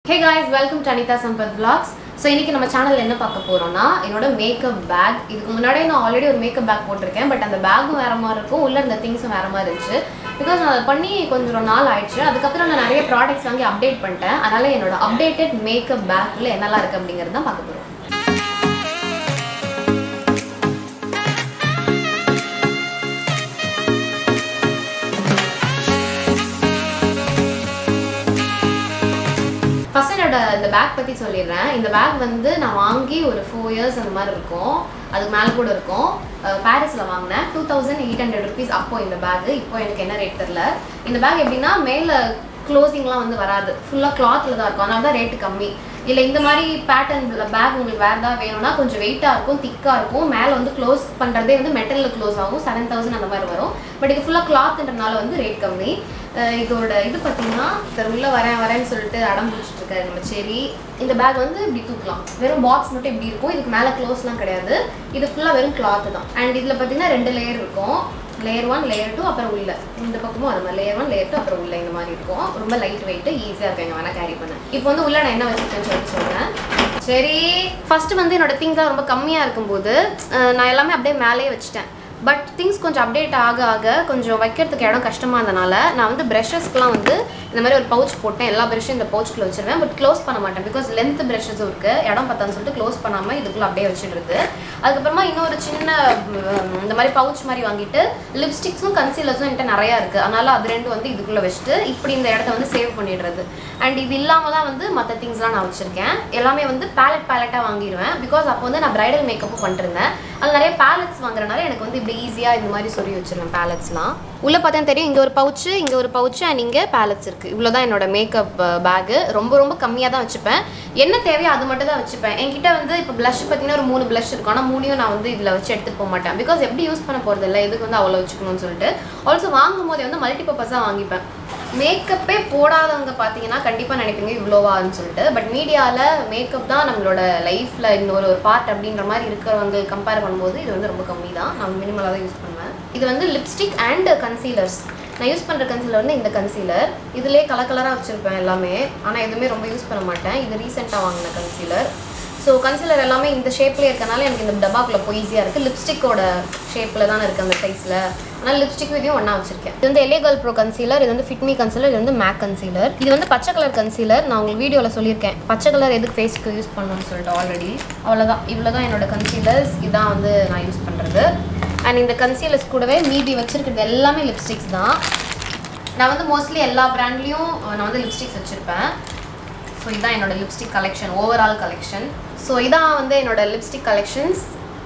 hey guys welcome to Anitha Sampath vlogs so இன்னைக்கு நம்ம சேனல்ல என்ன பார்க்க போறோம்னா என்னோட மேக்கப் பேக் இதுக்கு முன்னாடியே நான் ஆல்ரெடி ஒரு மேக்கப் பேக் போட்டிருக்கேன் பட் அந்த பேக்கும் வேற மாதிரி இருக்கும் உள்ள இருந்த திங்ஸும் வேற மாதிரி இருந்துச்சு பிகாஸ் நான் அதை பண்ணி கொஞ்சம் நாள் ஆயிடுச்சு அதுக்கப்புறம் நான் நிறைய ப்ராடக்ட்ஸ் வாங்கி அப்டேட் பண்ணிட்டேன் அதனால என்னோட அப்டேட்டட் மேக்கப் பேக்கில் என்னெல்லாம் இருக்கு அப்படிங்கிறது தான் பார்க்க போறோம் ஃபர்ஸ்ட் என்னோட இந்த பேக் பற்றி சொல்லிடுறேன் இந்த பேக் வந்து நான் வாங்கி ஒரு ஃபோர் இயர்ஸ் அந்த மாதிரி இருக்கும் அதுக்கு மேலே கூட இருக்கும் பாரிஸில் வாங்கினேன் two thousand eight hundred rupees அப்போ இந்த பேக் இப்போ எனக்கு என்ன ரேட் தெரில இந்த பேக் எப்படின்னா மேலே க்ளோசிங்லாம் வந்து வராது ஃபுல்லாக கிளாத்தில் தான் இருக்கும் அதனால தான் ரேட்டு கம்மி இல்லை இந்த மாதிரி பேட்டர்ன் பேக் உங்களுக்கு வேறு ஏதாவது வேணும்னா கொஞ்சம் வெயிட்டாக இருக்கும் திக்காக இருக்கும் மேலே வந்து க்ளோஸ் பண்ணுறதே வந்து மெட்டலில் க்ளோஸ் ஆகும் செவன் தௌசண்ட் அந்த மாதிரி வரும் பட் இது ஃபுல்லாக கிளாத்ன்றனால வந்து ரேட் கம்மி அஹ் இதோட இது பார்த்தீங்கன்னா சார் உள்ளே வரேன் வரேன்னு சொல்லிட்டு அடம் பிடிச்சிட்டு இருக்காரு நம்ம சரி இந்த பேக் வந்து இப்படி தூக்கலாம் வெறும் பாக்ஸ் மட்டும் இப்படி இருக்கும் இதுக்கு மேலே க்ளோஸ்லாம் கிடையாது இது ஃபுல்லாக வெறும் கிளாத் தான் அண்ட் இதில் பார்த்தீங்கன்னா ரெண்டு லேயர் இருக்கும் லேயர் ஒன் லேயர் டூ அப்புறம் உள்ள இந்த பக்கமும் அது மாதிரி லேயர் ஒன் லேயர் டூ அப்புறம் உள்ள இந்த மாதிரி இருக்கும் ரொம்ப லைட் வெயிட் ஈஸியாக இருக்கும் எங்கள் வேணால் கேரி பண்ண இப்போ வந்து உள்ள நான் என்ன வச்சுருக்கேன்னு சொல்லிட்டு சொல்கிறேன் சரி ஃபர்ஸ்ட் வந்து என்னோட திங்ஸ்லாம் ரொம்ப கம்மியாக இருக்கும்போது அஹ், நான் எல்லாமே அப்படியே மேலேயே வச்சுட்டேன் பட் திங்ஸ் கொஞ்சம் அப்டேட் ஆக ஆக கொஞ்சம் வைக்கிறதுக்கு இடம் கஷ்டமாக இருந்தனால நான் வந்து ப்ரஷஸ்க்குலாம் வந்து இந்த மாதிரி ஒரு பவுச் போட்டேன் எல்லா ப்ரஷும் இந்த பவுச்சுக்குள்ள வச்சிருவேன் பட் க்ளோஸ் பண்ண மாட்டேன் பிகாஸ் லென்த் ப்ரஷஸும் இருக்குது இடம் பார்த்தான்னு சொல்லிட்டு க்ளோஸ் பண்ணாமல் இதுக்குள்ளே அப்படியே வச்சுடுறது அதுக்கப்புறமா இன்னொரு சின்ன உம், இந்த மாதிரி பவுச் மாதிரி வாங்கிட்டு லிப்ஸ்டிக்ஸும் கன்சீலர்ஸும் என்கிட்ட நிறையா இருக்குது அதனால அது ரெண்டு வந்து இதுக்குள்ளே வச்சுட்டு இப்படி இந்த இடத்த வந்து சேவ் பண்ணிடுறது அண்ட் இது இல்லாமல் தான் வந்து மற்ற திங்ஸ்லாம் நான் வச்சுருக்கேன் எல்லாமே வந்து பேலட் பேலட்டாக வாங்கிடுவேன் பிகாஸ் அப்போ வந்து நான் பிரைடல் மேக்கப்பும் பண்ணிருந்தேன் அதில் நிறைய பேலட்ஸ் வாங்குறனால எனக்கு வந்து இப்படி ஈஸியாக இந்த மாதிரி சொல்லி வச்சிருவேன் பேலட்ஸ்லாம் உள்ளே பார்த்தா தெரியும் இங்கே ஒரு பவுச்சு இங்கே ஒரு பவுச்சு அண்ட் இங்கே பேலட்ஸ் இருக்குது இவ்வளோ தான் என்னோட மேக்கப் பேகு ரொம்ப ரொம்ப கம்மியாக தான் வச்சுப்பேன் என்ன தேவையோ அது மட்டும் தான் வச்சுப்பேன் என்கிட்ட வந்து இப்போ ப்ளஷ் பார்த்தீங்கன்னா ஒரு மூணு ப்ளஷ் இருக்கும் ஆனால் மூணையும் நான் வந்து இதில் வச்சு எடுத்துகிட்டு போக மாட்டேன் பிகாஸ் எப்படி யூஸ் பண்ண போகிறது இல்லை இதுக்கு வந்து அவ்வளோ வச்சுக்கணும்னு சொல்லிட்டு ஆல்சோ வாங்கும் போதே வந்து மல்டி பர்பஸாக வாங்கிப்பேன் மேக்கப்பே போடாதவங்க பார்த்தீங்கன்னா கண்டிப்பாக நினைப்பீங்க இவ்வளோவான்னு சொல்லிட்டு பட் மீடியாவில் மேக்கப் தான் நம்மளோட லைஃப்பில் இன்னொரு ஒரு பார்ட் அப்படின்ற மாதிரி இருக்கிறவங்க கம்பேர் பண்ணும்போது இது வந்து ரொம்ப கம்மி தான் நான் மினிமலாக தான் யூஸ் பண்ணுவேன் இது வந்து லிப்ஸ்டிக் அண்ட் கன்சீலர்ஸ் நான் யூஸ் பண்ணுற கன்சீலர் வந்து இந்த கன்சீலர் இதிலே கலர் கலராக வச்சுருப்பேன் எல்லாமே ஆனால் எதுவுமே ரொம்ப யூஸ் பண்ண மாட்டேன் இது ரீசெண்டாக வாங்கின கன்சீலர் ஸோ கன்சீலர் எல்லாமே இந்த ஷேப்லேயே இருக்கனால எனக்கு இந்த டப்பாக்குள்ளே போய் ஈஸியாக இருக்குது லிப்ஸ்டிக்கோட ஷேப்பில் தான் இருக்குது அந்த சைஸில் ஆனால் லிப்ஸ்டிக் இதையும் ஒன்றா வச்சிருக்கேன் இது வந்து எலே கேர்ள் ப்ரோ கன்சீலர் இது வந்து ஃபிட்மி கன்சீலர் இது வந்து மேக் கன்சீலர் இது வந்து பச்சை கலர் கன்சீலர் நான் உங்களுக்கு வீடியோவில் சொல்லியிருக்கேன் பச்சை கலர் எதுக்கு ஃபேஸ்க்கு யூஸ் பண்ணணும்னு சொல்லிட்டு ஆல்ரெடி அவ்வளோதான் இவ்வளோ தான் என்னோட கன்சீலர்ஸ் இதான் வந்து நான் யூஸ் பண்ணுறது அண்ட் இந்த கன்சீலர்ஸ் கூடவே மீதி வச்சிருக்கிறது எல்லாமே லிப்ஸ்டிக்ஸ் தான் நான் வந்து மோஸ்ட்லி எல்லா பிராண்ட்லேயும் நான் வந்து லிப்ஸ்டிக்ஸ் வச்சுருப்பேன் ஸோ இதான் என்னோட lipstick collection overall collection so இதான் வந்து என்னோட லிப்ஸ்டிக் கலெக்ஷன்ஸ்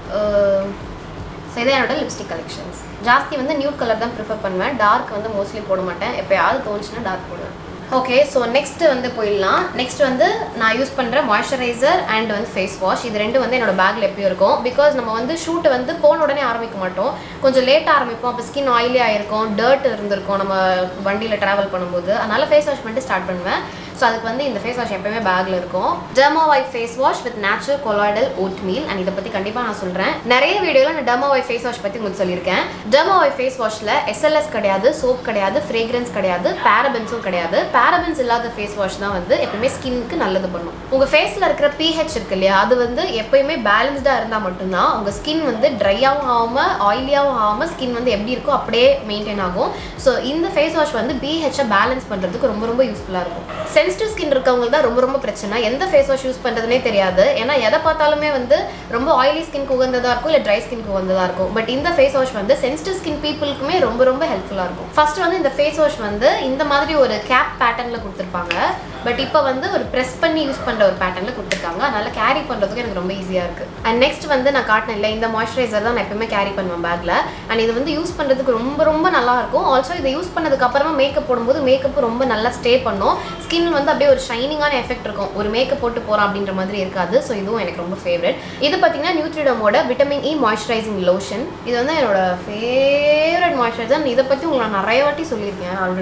ஸோ இதான் என்னோட லிப்ஸ்டிக் கலெக்ஷன்ஸ் ஜாஸ்தி வந்து நியூட் கலர் தான் ப்ரிஃபர் பண்ணுவேன் டார்க் வந்து மோஸ்ட்லி போட மாட்டேன் எப்போயாவது தோணுச்சுன்னா டார்க் போடுவேன் ஓகே ஸோ நெக்ஸ்ட் வந்து போயிடலாம் நெக்ஸ்ட் வந்து நான் யூஸ் பண்ணுற மாய்ஸ்சரைசர் அண்ட் வந்து ஃபேஸ் வாஷ் இது ரெண்டும் வந்து என்னோட பேக்கில் எப்பயும் இருக்கும் பிகாஸ் நம்ம வந்து ஷூட்டை வந்து போன உடனே ஆரம்பிக்க மாட்டோம் கொஞ்சம் லேட்டாக ஆரம்பிப்போம் அப்போ ஸ்கின் ஆயிலி ஆயிருக்கும் டர்ட் இருந்திருக்கும் நம்ம வண்டியில் ட்ராவல் பண்ணும்போது அதனால ஃபேஸ் வாஷ் பண்ணிட்டு ஸ்டார்ட் பண்ணுவேன் ஸோ அதுக்கு வந்து இந்த ஃபேஸ் வாஷ் எப்பயுமே பேக்கில் இருக்கும் டெர்மாவாய் face wash with natural colloidal oat meal and இதை பற்றி கண்டிப்பாக நான் சொல்கிறேன் நிறைய வீடியோவில் நான் டெர்மாவாய் ஃபேஸ் வாஷ் பற்றி உங்களுக்கு சொல்லியிருக்கேன் டெர்மாவாய் ஃபேஸ் வாஷில் எஸ்எல்எஸ் கிடையாது சோப் கிடையாது ஃப்ரேக்ரன்ஸ் கிடையாது பேரபன்ஸும் கிடையாது பேரபன்ஸ் இல்லாத ஃபேஸ் வாஷ் தான் வந்து எப்பயுமே ஸ்கின்னுக்கு நல்லது பண்ணும் உங்கள் ஃபேஸில் இருக்கிற பிஹெச் இருக்கு இல்லையா அது வந்து எப்பயுமே பேலன்ஸ்டாக இருந்தால் மட்டும்தான் உங்கள் ஸ்கின் வந்து ட்ரையாகவும் ஆகாமல் ஆயிலியாகவும் ஆகாமல் ஸ்கின் வந்து எப்படி இருக்கோ அப்படியே மெயின்டைன் ஆகும் ஸோ இந்த ஃபேஸ் வாஷ் வந்து பிஹெச்சை பேலன்ஸ் பண்ணுறதுக்கு ரொம்ப ரொம்ப யூஸ்ஃபுல்லாக இருக்கும் சென்சிட்டிவ் ஸ்கின் இருக்கவங்களுக்கு தான் ரொம்ப ரொம்ப பிரச்சனை எந்த ஃபேஸ் வாஷ் யூஸ் பண்ணுறதுனே தெரியாது ஏன்னா எதை பார்த்தாலுமே வந்து ரொம்ப ஆயிலி ஸ்கின்க்கு உகந்ததாக இருக்கும் இல்லை ட்ரை ஸ்கின்க்கு உகந்ததாக இருக்கும் பட் இந்த ஃபேஸ் வாஷ் வந்து சென்சிட்டிவ் ஸ்கின் பீப்புளுக்குமே ரொம்ப ரொம்ப ஹெல்ப்ஃபுல்லாக இருக்கும் ஃபர்ஸ்ட் வந்து இந்த ஃபேஸ் வாஷ் வந்து இந்த மாதிரி ஒரு கேப் பேட்டர்னில் கொடுத்துருப்பாங்க பட் இப்போ வந்து ஒரு ப்ரெஸ் பண்ணி யூஸ் பண்ணுற ஒரு பேட்டர்னில் கொடுத்துருக்காங்க அதனால கேரி பண்ணுறதுக்கு எனக்கு ரொம்ப ஈஸியாக இருக்குது அண்ட் நெக்ஸ்ட் வந்து நான் காட்டினேன் இல்லை இந்த மாய்ஸ்சரைசர் தான் நான் எப்பவுமே கேரி பண்ணுவேன் பேக்கில் அண்ட் இது வந்து யூஸ் பண்ணுறதுக்கு ரொம்ப ரொம்ப நல்லா இருக்கும் ஆல்சோ இதை யூஸ் பண்ணதுக்கு அப்புறமா மேக்கப் போடும்போது மேக்கப் ரொம்ப நல்லா ஸ்டே பண்ணும் ஸ்கின் வந்து அப்படியே ஒரு ஷைனிங்கான எஃபெக்ட் இருக்கும் ஒரு மேக்கப் போட்டு போகிறோம் அப்படின்ற மாதிரி இருக்காது ஸோ இதுவும் எனக்கு ரொம்ப ஃபேவரட் இது பார்த்தீங்கன்னா நியூட்ரிடமோட விட்டமின் இ மாய்ஸ்சரைசிங் லோஷன் இது வந்து என்னோட ஃபேவரட் மாய்ஸ்சரைசர் இதை பற்றி உங்களுக்கு நான் நிறைய வாட்டி சொல்லியிருக்கேன் ஆல்ரெடி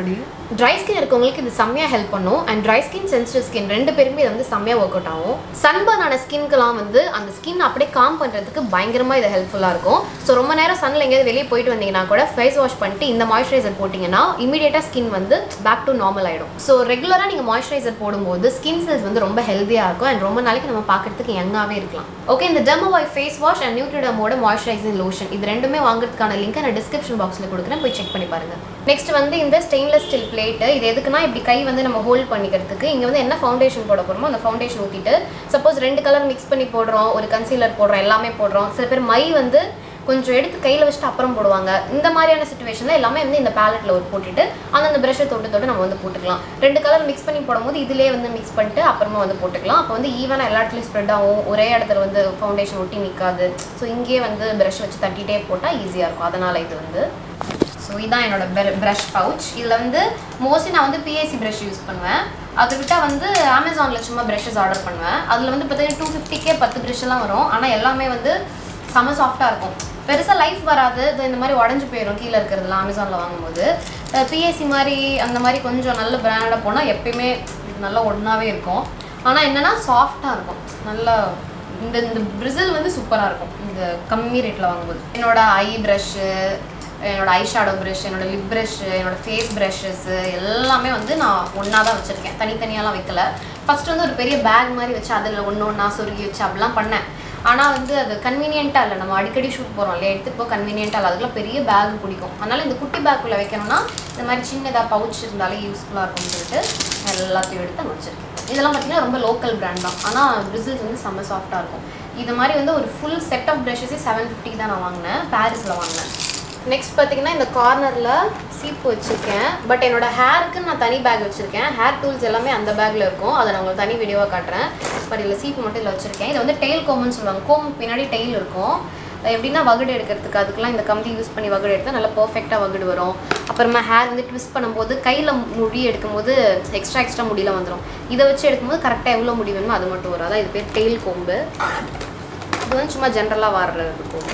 ட்ரை ஸ்கின் இருக்கவங்களுக்கு இது செம்மையாக ஹெல்ப் பண்ணும் and dry skin sensitive skin ரெண்டு பேருமே இது வந்து செம்மையாக ஒர்க் அவுட் ஆகும் சன்பர்ன் ஆன ஸ்கின்க்கெலாம் வந்து அந்த ஸ்கின் அப்படியே காம் பண்ணுறதுக்கு பயங்கரமாக இது ஹெல்ப்ஃபுல்லாக இருக்கும் ஸோ ரொம்ப நேரம் சன்னில் எங்கேயாவது வெளியே போயிட்டு வந்தீங்கன்னா கூட ஃபேஸ் வாஷ் பண்ணிட்டு இந்த மாய்ஸ்சரைசர் போட்டிங்கன்னா இமீடியட்டாக ஸ்கின் வந்து பேக் டு நார்மல் ஆகிடும் ஸோ ரெகுலராக நீங்கள் மாய்ஸ்சரைசர் போடும்போது ஸ்கின் செல்ஸ் வந்து ரொம்ப ஹெல்த்தியாக இருக்கும் அண்ட் ரொம்ப நாளைக்கு நம்ம பார்க்கறதுக்கு யங்காகவே இருக்கலாம் ஓகே இந்த டெர்மோவாய் ஃபேஸ் வாஷ் அண்ட் நியூட்ரிடமோட மாய்ஸ்சரைசிங் லோஷன் இது ரெண்டுமே வாங்குறதுக்கான லிங்க் நான் டிஸ்கிரிப்ஷன் பாக்ஸில் கொடுக்குறேன் போய் செக் பண்ணி பாருங்க நெக்ஸ்ட் வந்து இந்த ஸ்டெயின்லெஸ் ஸ்டீல் பிளேட்டு இது எதுக்குன்னா இப்படி கை வந்து நம்ம ஹோல்ட் பண்ணிக்கிறதுக்கு இங்கே வந்து என்ன ஃபவுண்டேஷன் போட போகிறோமோ அந்த ஃபவுண்டேஷன் ஊற்றிட்டு சப்போஸ் ரெண்டு கலர் மிக்ஸ் பண்ணி போடுறோம் ஒரு கன்சீலர் போடுறோம் எல்லாமே போடுறோம் சில பேர் மை வந்து கொஞ்சம் எடுத்து கையில் வச்சுட்டு அப்புறம் போடுவாங்க இந்த மாதிரியான சுச்சுவேஷனில் எல்லாமே வந்து இந்த பேலட்டில் ஒரு போட்டுட்டு அந்தந்த ப்ரஷ்ஷை தொட்டு தொட்டு நம்ம வந்து போட்டுக்கலாம் ரெண்டு கலர் மிக்ஸ் பண்ணி போடும்போது இதிலே வந்து மிக்ஸ் பண்ணிட்டு அப்புறமா வந்து போட்டுக்கலாம் அப்போ வந்து ஈவனாக எல்லா இடத்துலையும் ஸ்ப்ரெட் ஆகும் ஒரே இடத்துல வந்து ஃபவுண்டேஷன் ஒட்டி நிற்காது ஸோ இங்கேயே வந்து ப்ரஷ் வச்சு தட்டிகிட்டே போட்டால் ஈஸியாக இருக்கும் அதனால் இது வந்து ஸோ இதான் என்னோட ப்ரஷ் பவுச் இதில் வந்து மோஸ்ட்லி நான் வந்து பிஎஸ்சி ப்ரஷ் யூஸ் பண்ணுவேன் அதை விட்டால் வந்து அமேசானில் சும்மா ப்ரஷஸ் ஆர்டர் பண்ணுவேன் அதில் வந்து பார்த்தீங்கன்னா டூ ஃபிஃப்டிக்கே பத்து ப்ரஷ்லாம் வரும் ஆனால் எல்லாமே வந்து செம சாஃப்டாக இருக்கும் பெருசாக லைஃப் வராது இது இந்த மாதிரி உடஞ்சி போயிடும் கீழே இருக்கிறதுலாம் அமேசானில் வாங்கும்போது பிஎஸ்சி மாதிரி அந்த மாதிரி கொஞ்சம் நல்ல பிராண்டாக போனால் எப்பயுமே இது நல்லா ஒன்றாவே இருக்கும் ஆனால் என்னென்னா சாஃப்டாக இருக்கும் நல்லா இந்த இந்த பிரிசில் வந்து சூப்பராக இருக்கும் இந்த கம்மி ரேட்டில் வாங்கும்போது என்னோட ஐ ப்ரஷ்ஷு என்னோட ஐ ஷேடோ ப்ரஷ் என்னோட லிப் ப்ரஷ்ஷு என்னோட ஃபேஸ் ப்ரஷஸ்ஸு எல்லாமே வந்து நான் ஒன்றா தான் வச்சுருக்கேன் தனித்தனியாலாம் வைக்கல ஃபர்ஸ்ட் வந்து ஒரு பெரிய பேக் மாதிரி வச்சு அதில் ஒன்று ஒன்றா சொருகி வச்சு அப்படிலாம் பண்ணேன் ஆனால் வந்து அது கன்வீனியண்ட்டாக இல்லை நம்ம அடிக்கடி ஷூட் போகிறோம் இல்லையா எடுத்துகிட்டு போ கன்வீனியண்ட்டாக இல்லை அதுக்குலாம் பெரிய பேக் பிடிக்கும் அதனால் இந்த குட்டி பேக்குள்ளே வைக்கணும்னா இந்த மாதிரி சின்னதாக பவுச் இருந்தாலே யூஸ்ஃபுல்லாக இருக்கும்னு சொல்லிட்டு நான் எல்லாத்தையும் எடுத்து நான் வச்சுருக்கேன் இதெல்லாம் பார்த்தீங்கன்னா ரொம்ப லோக்கல் பிராண்ட் தான் ஆனால் ரிசல்ட் வந்து செம்ம சாஃப்டாக இருக்கும் இது மாதிரி வந்து ஒரு ஃபுல் செட் ஆஃப் ப்ரஷஸே செவன் ஃபிஃப்டிக்கு தான் நான் வாங்கினேன் பாரிஸில் வாங்கினேன் நெக்ஸ்ட் பார்த்தீங்கன்னா இந்த கார்னரில் சீப்பு வச்சுருக்கேன் பட் என்னோட ஹேருக்கு நான் தனி பேக் வச்சுருக்கேன் ஹேர் டூல்ஸ் எல்லாமே அந்த பேக்கில் இருக்கும் அதை நான் உங்களுக்கு தனி வீடியோவாக காட்டுறேன் பட் இதில் சீப்பு மட்டும் இதில் வச்சுருக்கேன் இது வந்து டெயில் கோம்னு சொல்லுவாங்க கோம் பின்னாடி டெயில் இருக்கும் எப்படின்னா வகுடு எடுக்கிறதுக்கு அதுக்கெலாம் இந்த கம்பி யூஸ் பண்ணி வகுடு எடுத்தால் நல்லா பர்ஃபெக்டாக வகுடு வரும் அப்புறமா ஹேர் வந்து ட்விஸ்ட் பண்ணும்போது கையில் முடி எடுக்கும்போது எக்ஸ்ட்ரா எக்ஸ்ட்ரா முடியல வந்துடும் இதை வச்சு எடுக்கும்போது கரெக்டாக எவ்வளோ முடி வேணுமோ அது மட்டும் வரும் அதான் இது பேர் டெயில் கோம்பு இது வந்து சும்மா ஜென்ரலாக வர்றது கோம்பு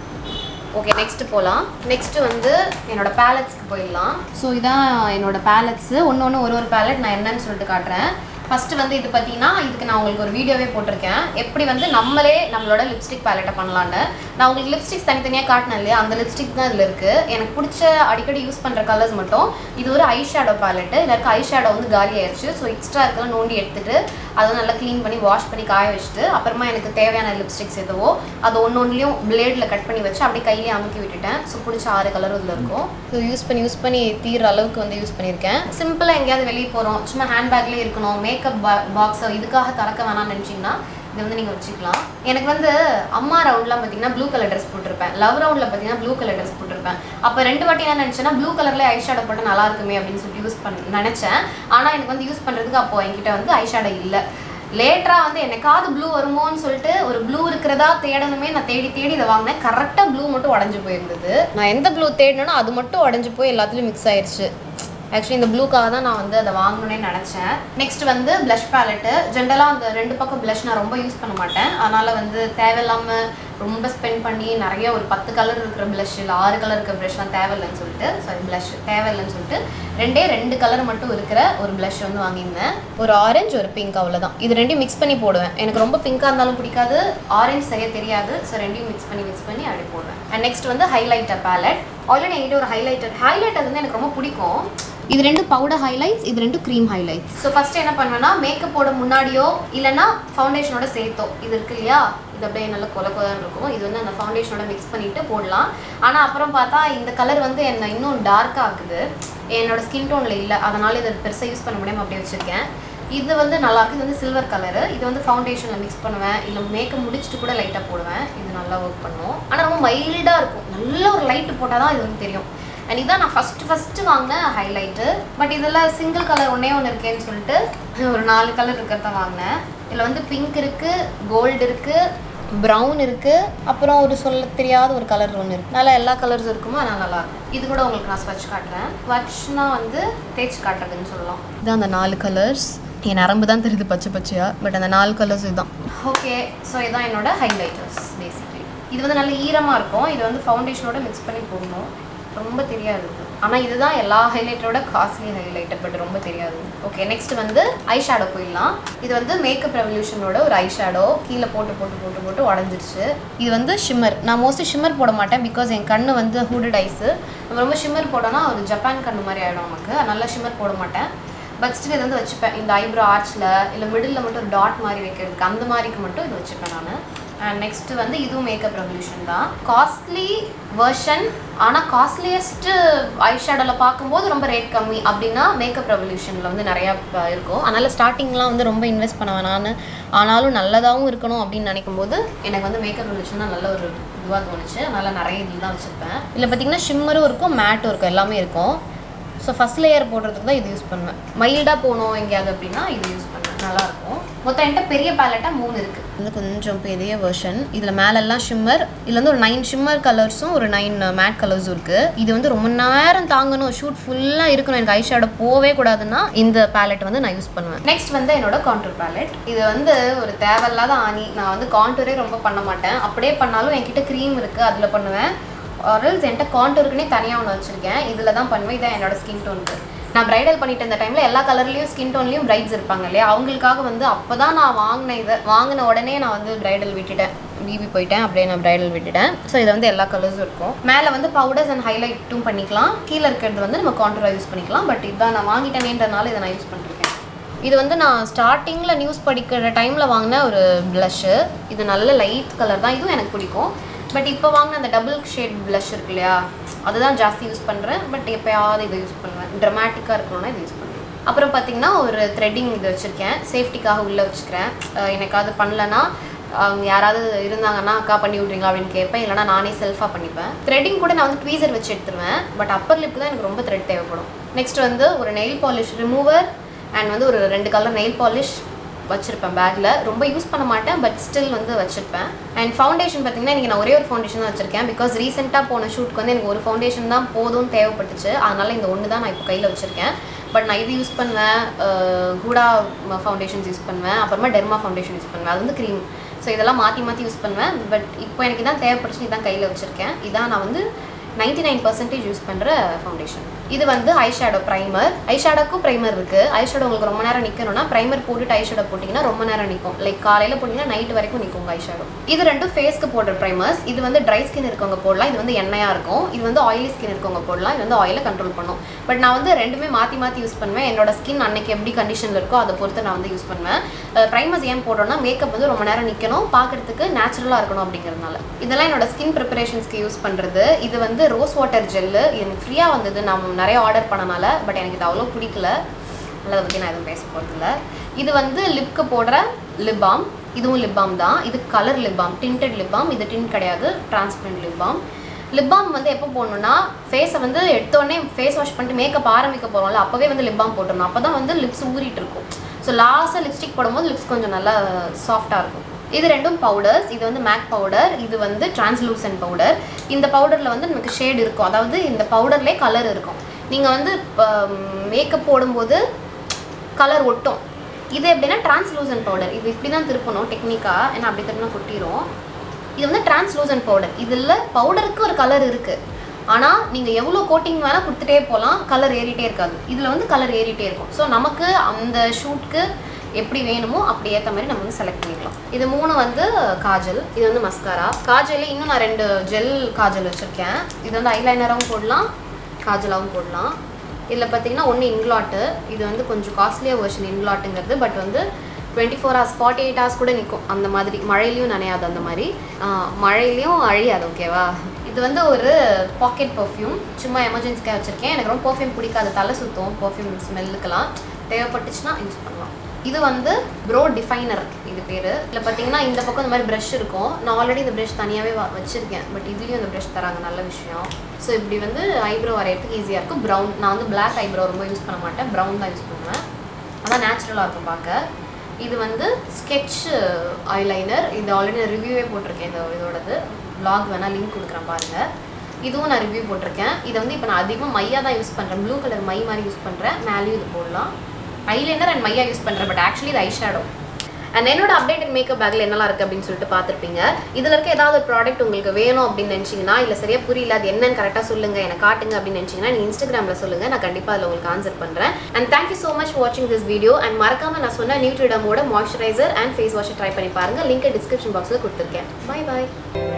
ஓகே நெக்ஸ்ட் போகலாம் நெக்ஸ்ட் வந்து என்னோட பேலட்ஸ்க்கு போயிடலாம் ஸோ இதான் என்னோட பேலட்ஸு ஒன்று ஒன்று ஒரு ஒரு பேலட் நான் என்னன்னு சொல்லிட்டு காட்டுறேன் ஃபஸ்ட்டு வந்து இது பார்த்தீங்கன்னா இதுக்கு நான் உங்களுக்கு ஒரு வீடியோவே போட்டிருக்கேன் எப்படி வந்து நம்மளே நம்மளோட லிப்ஸ்டிக் பேலட்டை பண்ணலான்னு நான் உங்களுக்கு லிப்ஸ்டிக்ஸ் தனித்தனியாக காட்டினேன் இல்லையா அந்த லிப்ஸ்டிக் தான் இதில் இருக்குது எனக்கு பிடிச்ச அடிக்கடி யூஸ் பண்ணுற கலர்ஸ் மட்டும் இது ஒரு ஐ ஷேடோ பேலட்டு இதில் இருக்க ஐ ஷேடோ வந்து காலி ஆயிடுச்சு ஸோ எக்ஸ்ட்ரா இருக்கலாம் நோண்டி எடுத்துட்டு அதை நல்லா க்ளீன் பண்ணி வாஷ் பண்ணி காய வச்சுட்டு அப்புறமா எனக்கு தேவையான லிப்ஸ்டிக்ஸ் எதுவோ அதை ஒன்று ஒன்றுலையும் பிளேடில் கட் பண்ணி வச்சு அப்படியே கையிலே அமுக்கி விட்டுட்டேன் ஸோ பிடிச்ச ஆறு கலரும் இதில் இருக்கும் ஸோ யூஸ் பண்ணி யூஸ் பண்ணி தீர அளவுக்கு வந்து யூஸ் பண்ணியிருக்கேன் சிம்பிளாக எங்கேயாவது வெளியே போகிறோம் சும்மா ஹேண்ட்பேக்லேயே இருக்கணும் மேக்கப் பாக்ஸை இதுக்காக திறக்க வேணாம்னு நினச்சிங்கன்னா இதை வந்து நீங்கள் வச்சுக்கலாம் எனக்கு வந்து அம்மா ரவுண்ட்லாம் பார்த்தீங்கன்னா ப்ளூ கலர் ட்ரெஸ் போட்டிருப்பேன் லவ் ரவுண்டில் பார்த்தீங்கன்னா ப்ளூ கலர் ட்ரெஸ் போட்டிருப்பேன் அப்போ ரெண்டு வாட்டி என்ன நினச்சேன்னா ப்ளூ கலரில் ஐ ஷேடோ போட்டால் நல்லா இருக்குமே அப்படின்னு சொல்லிட்டு யூஸ் பண்ண நினச்சேன் ஆனால் எனக்கு வந்து யூஸ் பண்ணுறதுக்கு அப்போ என்கிட்ட வந்து ஐ ஷேடோ இல்லை லேட்டராக வந்து என்னைக்காவது ப்ளூ வருமோன்னு சொல்லிட்டு ஒரு ப்ளூ இருக்கிறதா தேடணுமே நான் தேடி தேடி இதை வாங்கினேன் கரெக்டாக ப்ளூ மட்டும் உடஞ்சி போயிருந்தது நான் எந்த ப்ளூ தேடினோ அது மட்டும் உடஞ்சி போய் எல்லாத்துலேயும் மிக்ஸ் ஆயிடுச்சு ஆக்சுவலி இந்த ப்ளூக்காக தான் நான் வந்து அதை வாங்கணும்னே நினச்சேன் நெக்ஸ்ட் வந்து ப்ளஷ் பேலட்டு ஜென்ரலாக அந்த ரெண்டு பக்கம் ப்ளஷ் நான் ரொம்ப யூஸ் பண்ண மாட்டேன் அதனால் வந்து தேவையில்லாமல் ரொம்ப ஸ்பெண்ட் பண்ணி நிறைய ஒரு பத்து கலர் இருக்கிற ப்ளஷ் இல்லை ஆறு கலர் இருக்கிற ப்ளஷ்லாம் தேவையில்லைன்னு சொல்லிட்டு சாரி ப்ளஷ் தேவையில்லைன்னு சொல்லிட்டு ரெண்டே ரெண்டு கலர் மட்டும் இருக்கிற ஒரு ப்ளஷ் வந்து வாங்கியிருந்தேன் ஒரு ஆரஞ்சு ஒரு பிங்க் அவ்வளோதான் இது ரெண்டையும் மிக்ஸ் பண்ணி போடுவேன் எனக்கு ரொம்ப பிங்காக இருந்தாலும் பிடிக்காது ஆரஞ்சு சரியாக தெரியாது ஸோ ரெண்டையும் மிக்ஸ் பண்ணி மிக்ஸ் பண்ணி அப்படி போடுவேன் அண்ட் நெக்ஸ்ட் வந்து ஹைலைட்டர் பேலட் ஆல்ரெடி என்கிட்ட ஒரு ஹைலைட்டர் ஹைலைட்டர் வந்து எனக்கு ரொம்ப பிடிக்கும் இது ரெண்டு பவுடர் ஹைலைட்ஸ் இது ரெண்டு க்ரீம் ஹைலைட்ஸ் ஸோ ஃபஸ்ட்டு என்ன பண்ணுவேன்னா மேக்கப்போட முன்னாடியோ இல்லைன்னா ஃபவுண்டேஷனோட சேர்த்தோ இது இருக்கு இல்லையா இது அப்படியே நல்லா கொல கொலன்னு இருக்கும் இது வந்து அந்த ஃபவுண்டேஷனோட மிக்ஸ் பண்ணிட்டு போடலாம் ஆனால் அப்புறம் பார்த்தா இந்த கலர் வந்து என்னை இன்னும் டார்க் ஆகுது என்னோட ஸ்கின் டோனில் இல்லை அதனால இதை பெருசாக யூஸ் பண்ண முடியாமல் அப்படியே வச்சுருக்கேன் இது வந்து நல்லா இருக்கு இது வந்து சில்வர் கலரு இது வந்து ஃபவுண்டேஷனில் மிக்ஸ் பண்ணுவேன் இல்லை மேக்கப் முடிச்சுட்டு கூட லைட்டாக போடுவேன் இது நல்லா ஒர்க் பண்ணும் ஆனால் ரொம்ப மைல்டாக இருக்கும் நல்ல ஒரு லைட்டு போட்டால் தான் இது வந்து தெரியும் அண்ட் இதான் நான் ஃபஸ்ட்டு ஃபஸ்ட்டு வாங்கின ஹைலைட்டு பட் இதில் சிங்கிள் கலர் ஒன்றே ஒன்று இருக்கேன்னு சொல்லிட்டு ஒரு நாலு கலர் இருக்கிறத வாங்கினேன் இதில் வந்து பிங்க் இருக்குது கோல்டு இருக்குது ப்ரௌன் இருக்குது அப்புறம் ஒரு சொல்ல தெரியாத ஒரு கலர் ஒன்று இருக்குது நல்லா எல்லா கலர்ஸும் இருக்குமோ அதனால் நல்லா இருக்கும் இது கூட உங்களுக்கு நான் ஸ்வட்ச் காட்டுறேன் ஸ்வட்ச்னா வந்து தேய்ச்சி காட்டுறதுன்னு சொல்லலாம் இதான் அந்த நாலு கலர்ஸ் என் நரம்பு தான் தெரியுது பச்சை பச்சையாக பட் அந்த நாலு கலர்ஸ் இதுதான் ஓகே ஸோ இதான் என்னோட ஹைலைட்டர்ஸ் பேசிக்லி இது வந்து நல்ல ஈரமாக இருக்கும் இது வந்து ஃபவுண்டேஷனோட மிக்ஸ் பண்ணி போடணும் ரொம்ப தெரியாது இது ஆனால் இதுதான் எல்லா ஹைலைட்டரோட காஸ்ட்லி ஹைலைட்டர் பட் ரொம்ப தெரியாது ஓகே நெக்ஸ்ட் வந்து ஐ ஷேடோ போயிடலாம் இது வந்து மேக்கப் ரெவல்யூஷனோட ஒரு ஐ ஷேடோ கீழே போட்டு போட்டு போட்டு போட்டு உடஞ்சிருச்சு இது வந்து ஷிம்மர் நான் மோஸ்ட்லி ஷிம்மர் போட மாட்டேன் பிகாஸ் என் கண்ணு வந்து ஹூடட் ஐஸு நம்ம ரொம்ப ஷிம்மர் போட்டோம்னா ஒரு ஜப்பான் கண்ணு மாதிரி ஆகிடும் நமக்கு அதனால ஷிம்மர் போட மாட்டேன் பட் ஸ்டில் இது வந்து வச்சுப்பேன் இந்த ஐப்ரோ ஆர்ச்சில் இல்லை மிடில் மட்டும் ஒரு டாட் மாதிரி வைக்கிறதுக்கு அந்த மாதிரிக்கு மட்டும் இது வச்சுப்பேன் நான் அண்ட் நெக்ஸ்ட் வந்து இதுவும் மேக்கப் ரெவல்யூஷன் தான் காஸ்ட்லி வெர்ஷன் ஆனால் காஸ்ட்லியஸ்ட் ஐ ஷேடோவில் பார்க்கும்போது ரொம்ப ரேட் கம்மி அப்படின்னா மேக்கப் ரெவல்யூஷனில் வந்து நிறையா ப- இருக்கும் அதனால் ஸ்டார்டிங்லாம் வந்து ரொம்ப இன்வெஸ்ட் பண்ண வேணான்னு ஆனாலும் நல்லதாகவும் இருக்கணும் அப்படின்னு நினைக்கும் போது எனக்கு வந்து மேக்கப் ரெவல்யூஷன் தான் நல்ல ஒரு இதுவாக தோணுச்சு அதனால் நிறைய இதில் தான் வச்சுருப்பேன் இதில் பார்த்தீங்கன்னா ஷிம்மரும் இருக்கும் மேட்டும் இருக்கும் எல்லாமே இருக்கும் ஸோ ஃபஸ்ட் லேயர் போடுறதுக்கு தான் இது யூஸ் பண்ணுவேன் மைல்டாக போகணும் எங்கேயாவது அப்படின்னா இது யூஸ் பண்ணுவேன் நல்லாயிருக்கும் மொத்தம் என்கிட்ட பெரிய பேலட்டாக மூணு இருக்குது இது கொஞ்சம் பெரிய வெர்ஷன் இதில் மேலெல்லாம் ஷிம்மர் இதில் வந்து ஒரு நைன் ஷிம்மர் கலர்ஸும் ஒரு நைன் மேட் கலர்ஸும் இருக்குது இது வந்து ரொம்ப நேரம் தாங்கணும் ஷூட் ஃபுல்லாக இருக்கணும் எனக்கு ஐ ஷேடோ போவே கூடாதுன்னா இந்த பேலட் வந்து நான் யூஸ் பண்ணுவேன் நெக்ஸ்ட் வந்து என்னோட கான்டூர் பேலட் இது வந்து ஒரு தேவையில்லாத ஆணி நான் வந்து கான்டூரே ரொம்ப பண்ண மாட்டேன் அப்படியே பண்ணாலும் என்கிட்ட க்ரீம் இருக்குது அதில் பண்ணுவேன் ஆரல்ஸ் என்கிட்ட கான்டூருக்குனே தனியாக ஒன்று வச்சுருக்கேன் இதில் தான் பண்ணுவேன் இதான் என்னோட ஸ்கின் டோனுக்கு நான் பிரைடல் பண்ணிட்டு இருந்த டைமில் எல்லா கலர்லேயும் ஸ்கின் டோன்லேயும் பிரைட்ஸ் இருப்பாங்க இல்லையா அவங்களுக்காக வந்து அப்போ தான் நான் வாங்கின இதை வாங்கின உடனே நான் வந்து பிரைடல் விட்டுட்டேன் பிபி போயிட்டேன் அப்படியே நான் பிரைடல் விட்டுட்டேன் ஸோ இது வந்து எல்லா கலர்ஸும் இருக்கும் மேலே வந்து பவுடர்ஸ் அண்ட் ஹைலைட்டும் பண்ணிக்கலாம் கீழே இருக்கிறது வந்து நம்ம கான்டூராக யூஸ் பண்ணிக்கலாம் பட் இதான் நான் வாங்கிட்டேனேன்றனால இதை நான் யூஸ் பண்ணிருக்கேன் இது வந்து நான் ஸ்டார்டிங்கில் நியூஸ் படிக்கிற டைமில் வாங்கின ஒரு ப்ளஷ்ஷு இது நல்ல லைட் கலர் தான் இதுவும் எனக்கு பிடிக்கும் பட் இப்போ வாங்கின அந்த டபுள் ஷேட் ப்ளஷ் இருக்கு இல்லையா அதுதான் ஜாஸ்தி யூஸ் பண்ணுறேன் பட் எப்போயாவது இதை யூஸ் பண்ணுவேன் ட்ரமாட்டிக்காக இருக்கணும்னா இதை யூஸ் பண்ணுவேன் அப்புறம் பார்த்தீங்கன்னா ஒரு த்ரெட்டிங் இது வச்சுருக்கேன் சேஃப்டிக்காக உள்ளே வச்சுக்கிறேன் அஹ் எனக்காவது பண்ணலன்னா அவங்க யாராவது இருந்தாங்கன்னா அக்கா பண்ணி விட்றீங்களா அப்படின்னு கேட்பேன் இல்லைனா நானே செல்ஃபாக பண்ணிப்பேன் த்ரெட்டிங் கூட நான் வந்து ட்வீசர் வச்சு எடுத்துருவேன் பட் அப்பர் லிப்பு தான் எனக்கு ரொம்ப த்ரெட் தேவைப்படும் நெக்ஸ்ட் வந்து ஒரு நெயில் பாலிஷ் ரிமூவர் அண்ட் வந்து ஒரு ரெண்டு கலர் நெயில் பாலிஷ் வச்சுருப்பேன் பேக்கில் ரொம்ப யூஸ் பண்ண மாட்டேன் பட் ஸ்டில் வந்து வச்சுருப்பேன் அண்ட் ஃபவுண்டேஷன் பார்த்தீங்கன்னா இன்றைக்கி நான் ஒரே ஒரு ஃபவுண்டேஷன் தான் வச்சுருக்கேன் பிகாஸ் ரீசெண்டாக போன ஷூட்க்கு வந்து எனக்கு ஒரு ஃபவுண்டேஷன் தான் போதும்னு தேவைப்பட்டுச்சு அதனால் இந்த ஒன்று தான் நான் இப்போ கையில் வச்சுருக்கேன் பட் நான் இது யூஸ் பண்ணுவேன் ஹூடா ஃபவுண்டேஷன்ஸ் யூஸ் பண்ணுவேன் அப்புறமா டெர்மா ஃபவுண்டேஷன் யூஸ் பண்ணுவேன் அது வந்து க்ரீம் ஸோ இதெல்லாம் மாற்றி மாற்றி யூஸ் பண்ணுவேன் பட் இப்போ எனக்கு இதான் தேவைப்பட்டுச்சு இதான் கையில் வச்சுருக்கேன் இதான் நான் வந்து நைன்டி நைன் பர்சன்டேஜ் யூஸ் பண்ணுற ஃபவுண்டேஷன் இது வந்து ஐ ஷேடோ ப்ரைமர் ஐ ஷேடோக்கும் ப்ரைமர் இருக்குது ஐ ஷேடோ உங்களுக்கு ரொம்ப நேரம் நிற்கணும்னா ப்ரைமர் போட்டுட்டு ஐ ஷேடோ போட்டிங்கன்னா ரொம்ப நேரம் நிற்கும் லைக் காலையில் போட்டிங்கன்னா நைட் வரைக்கும் நிற்கும் ஐ ஷேடோ இது ரெண்டும் ஃபேஸ்க்கு போடுற ப்ரைமர்ஸ் இது வந்து ட்ரை ஸ்கின் இருக்கவங்க போடலாம் இது வந்து எண்ணெயாக இருக்கும் இது வந்து ஆயிலி ஸ்கின் இருக்கவங்க போடலாம் இது வந்து ஆயிலை கண்ட்ரோல் பண்ணும் பட் நான் வந்து ரெண்டுமே மாற்றி மாற்றி யூஸ் பண்ணுவேன் என்னோட ஸ்கின் அன்னைக்கு எப்படி கண்டிஷனில் இருக்கோ அதை பொறுத்து நான் வந்து யூஸ் பண்ணுவேன் ப்ரைமர்ஸ் ஏன் போடுறோம்னா மேக்கப் வந்து ரொம்ப நேரம் நிற்கணும் பார்க்கறதுக்கு நேச்சுரலாக இருக்கணும் அப்படிங்கிறதுனால இதெல்லாம் என்னோட ஸ்கின் ப்ரிப்பரேஷன்ஸ்க்கு யூஸ் பண்ணுறது இது வந்து ரோஸ் வாட்டர் ஜெல்லு எனக்கு ஃப்ரீயாக வந்தது நான் நிறைய ஆர்டர் பண்ணனால பட் எனக்கு இது அவ்வளோ பிடிக்கல அதை பற்றி நான் எதுவும் பேச போகிறதில்ல இது வந்து லிப்க்கு போடுற லிப் பாம் இதுவும் லிப் பாம் தான் இது colour lip balm tinted lip balm இது டின் கிடையாது transparent lip balm lip balm வந்து எப்போ போடணும்னா ஃபேஸை வந்து எடுத்தோடனே ஃபேஸ் வாஷ் பண்ணிட்டு மேக்கப் ஆரம்பிக்க போகிறோம்ல அப்போவே வந்து லிப் பாம் போட்டுடணும் அப்போ தான் வந்து லிப்ஸ் ஊறிட்டு இருக்கும் ஸோ லாஸ்ட்டாக லிப்ஸ்டிக் போடும்போது லிப்ஸ் கொஞ்சம் நல்லா சாஃப்டாக இருக்கும் இது ரெண்டும் பவுடர்ஸ் இது வந்து மேக் பவுடர் இது வந்து டிரான்ஸ்லூசன்ட் பவுடர் இந்த பவுடரில் வந்து நமக்கு ஷேட் இருக்கும் அதாவது இந்த பவுடர்லேயே கலர் இருக்கும் நீங்கள் வந்து மேக்கப் போடும்போது கலர் ஒட்டும் இது எப்படின்னா டிரான்ஸ்லூசன்ட் பவுடர் இது இப்படி தான் திருப்பணும் டெக்னிக்காக ஏன்னா அப்படி திருப்பினா கொட்டிரும் இது வந்து டிரான்ஸ்லூசன்ட் பவுடர் இதில் பவுடருக்கு ஒரு கலர் இருக்குது ஆனால் நீங்கள் எவ்வளோ கோட்டிங் வேணால் கொடுத்துட்டே போகலாம் கலர் ஏறிட்டே இருக்காது இதில் வந்து கலர் ஏறிட்டே இருக்கும் ஸோ நமக்கு அந்த ஷூட்க்கு எப்படி வேணுமோ அப்படி ஏற்ற மாதிரி நம்ம வந்து செலக்ட் பண்ணிக்கலாம் இது மூணு வந்து காஜல் இது வந்து மஸ்காரா காஜல் இன்னும் நான் ரெண்டு ஜெல் காஜல் வச்சுருக்கேன் இது வந்து ஐலைனராகவும் போடலாம் காஜலாகவும் போடலாம் இதில் பார்த்தீங்கன்னா ஒன்று இங்லாட்டு இது வந்து கொஞ்சம் காஸ்ட்லியாக வெர்ஷன் இங்லாட்டுங்கிறது பட் வந்து twenty four hours forty eight hours கூட நிற்கும் அந்த மாதிரி மழையிலையும் நனையாது அந்த மாதிரி ஆ, மழையிலையும் அழியாது ஓகேவா இது வந்து ஒரு பாக்கெட் பர்ஃப்யூம் சும்மா எமர்ஜென்சிக்காக வச்சுருக்கேன் எனக்கு ரொம்ப பர்ஃப்யூம் பிடிக்காது தலை சுத்தம் பர்ஃப்யூம் ஸ்மெல்லுக்கெல்லாம் தேவைப்பட்டுச்சுன்னா யூஸ் பண்ணலாம் இது வந்து ப்ரோ டிஃபைனர் இது பேர் இதில் பார்த்தீங்கன்னா இந்த பக்கம் இந்த மாதிரி ப்ரஷ் இருக்கும் நான் ஆல்ரெடி இந்த ப்ரஷ் தனியாகவே வச்சுருக்கேன் பட் இதுலேயும் இந்த ப்ரஷ் தராங்க நல்ல விஷயம் ஸோ இப்படி வந்து ஐப்ரோ வரையறதுக்கு ஈஸியாக இருக்கும் ப்ரௌன் நான் வந்து பிளாக் ஐப்ரோ ரொம்ப யூஸ் பண்ண மாட்டேன் ப்ரௌன் தான் யூஸ் பண்ணுவேன் அதான் நேச்சுரலாக இருக்கும் பார்க்க இது வந்து ஸ்கெட்ச் ஐலைனர் இது ஆல்ரெடி நான் ரிவ்யூவே போட்டிருக்கேன் இந்த இதோடது vlog வேணால் லிங்க் கொடுக்குறேன் பாருங்கள் இதுவும் நான் ரிவ்யூ போட்டிருக்கேன் இதை வந்து இப்போ நான் அதிகமாக மையா தான் யூஸ் பண்ணுறேன் ப்ளூ கலர் மை மாதிரி யூஸ் பண்ணுறேன் மேலேயும் இது போடலாம் ஐலைனர் அண்ட் மையா யூஸ் பண்ணுறேன் பட் ஆக்சுவலி இது ஐ ஷேடோ அண்ட் என்னோட அப்டேட்டட் மேக்கப் பேக்கில் என்னெல்லாம் இருக்குது அப்படின்னு சொல்லிட்டு பார்த்துருப்பீங்க இதில் இருக்க ஏதாவது ஒரு ப்ராடக்ட் உங்களுக்கு வேணும் அப்படின்னு நினச்சிங்கன்னா இல்லை சரியா புரியல அது என்னன்னு கரெக்டாக சொல்லுங்கள் எனக்கு காட்டுங்க அப்படின்னு நினச்சிங்கன்னா நீங்கள் இன்ஸ்டாகிராமில் சொல்லுங்கள் நான் கண்டிப்பாக அதில் உங்களுக்கு ஆன்சர் பண்ணுறேன் அண்ட் தேங்க்யூ ஸோ மச் வாட்சிங் திஸ் வீடியோ அண்ட் மறக்காம நான் சொன்ன நியூட்ரிடமோட மாய்ஸ்சரைசர் அண்ட் ஃபேஸ் வாஷை ட்ரை பண்ணி பாருங்கள் லிங்க் டிஸ்கிரிப்ஷன் பாக்ஸில் கொடுத்துருக்கேன் பை பாய்